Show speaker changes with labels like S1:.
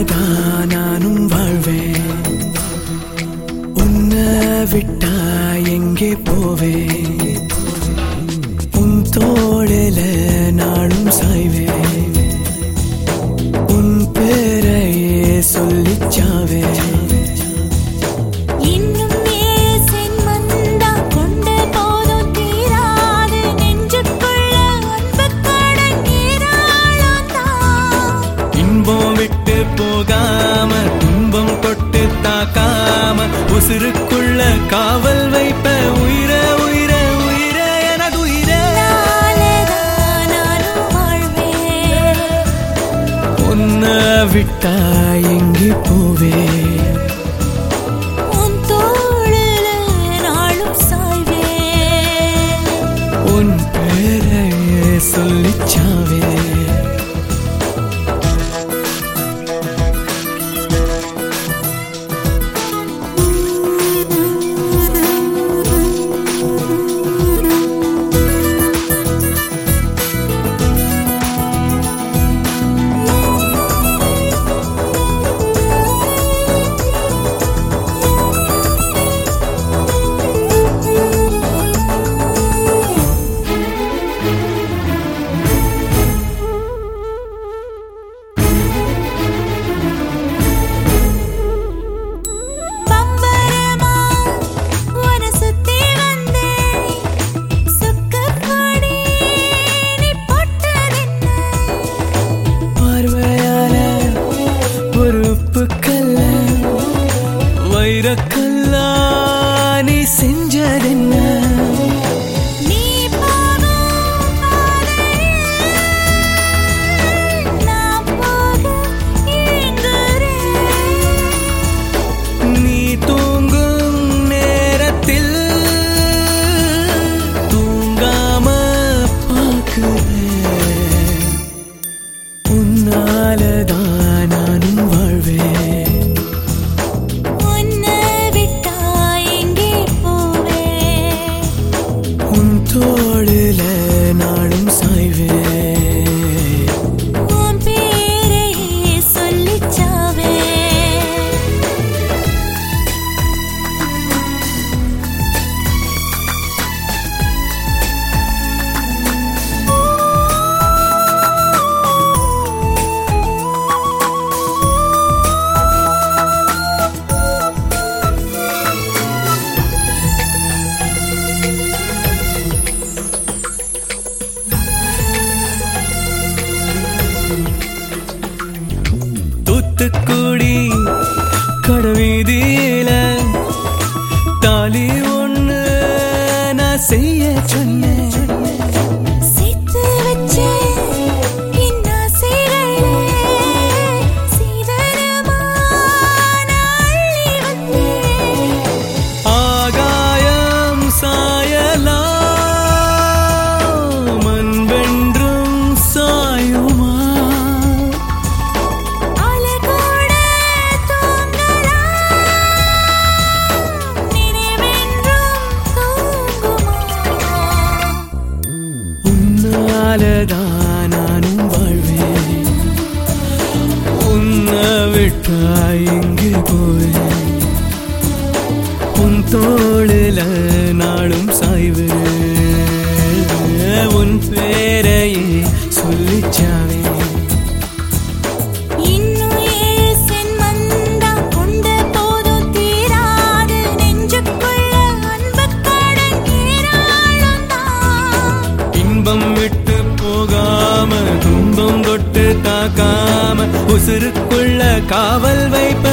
S1: விட்டா நானும் வாழ்வேன் உன்னை விட்டா எங்கே போவேன் உன் தோளில நாளும் சாய்வேன் உன் பேரையே சொல்லிச்சாவேன்
S2: இன்னும் நேசன் வந்தா கொண்ட போதும் தீராது நெஞ்சுக்குள்ள அன்பு கடங்கீராளம் தான்
S1: இன்பம் விட்டு போகாம துன்பம் தொட்டு தாக்காம உசுருக்குள்ள காவல் வைப்ப உயிர உயிர உயிர எனது உயிர
S2: நாளதான் நானும் வாழ்வேன்
S1: உன்னை விட்டா எங்கே போவேன்
S2: உன் தோளில நாளும் சாய்வேன்
S1: உன் பேரையே சொல்லிச்சாவே
S2: பம்பரமா உன சுத்தி வந்தேன் சுக்கப்பொடி நீ போட்டதென்ன
S1: பார்வையால பொறுப்பு கல்ல வைரக்கல்லா நீ செஞ்சதென்ன
S2: நீ போகும் பாதையில் நான் போக ஏங்குறேன்
S1: நீ தூங்கும் நேரத்தில் தூங்காம பார்க்கிறேன் உன்னாலதான் நானும் வாழ்வேன்
S2: உன்னை விட்டா எங்கே போவேன்
S1: உன் தோளில நாளும் சாய்வேன்
S2: உன் பேரையே சொல்லிச்சாவே
S1: தூத்துக்குடி கடவீதியில தாலி ஒண்ணு நான் செய்ய சொன்னேன்
S2: சேர்த்து வச்ச என் ஆசைகளே சீதனமான அள்ளி வந்தேன்
S1: ஆகாயம் சாயலாம் அன்பென்றும் சாயுமா
S2: அழகோட தூங்கலாம் நினைவென்றும் தூங்குமா
S1: உன்னாலதான் நானும் வாழ்வேன் உன்னை விட்டா எங்கே போவேன் உன் தோளில நாளும் சாய்வேன் உன் பேரையே சொல்லிச்சாவே
S2: இன்னும் ஏழு சென்மந்தா கொண்ட போதும் தீராது நெஞ்சுக்குள்ள அன்பு கடங்கீராளம் தான்
S1: இன்பம் விட்டு போகாம துன்பம் தொட்டு தாக்காம உசுருக்குள்ள காவல் வைப்ப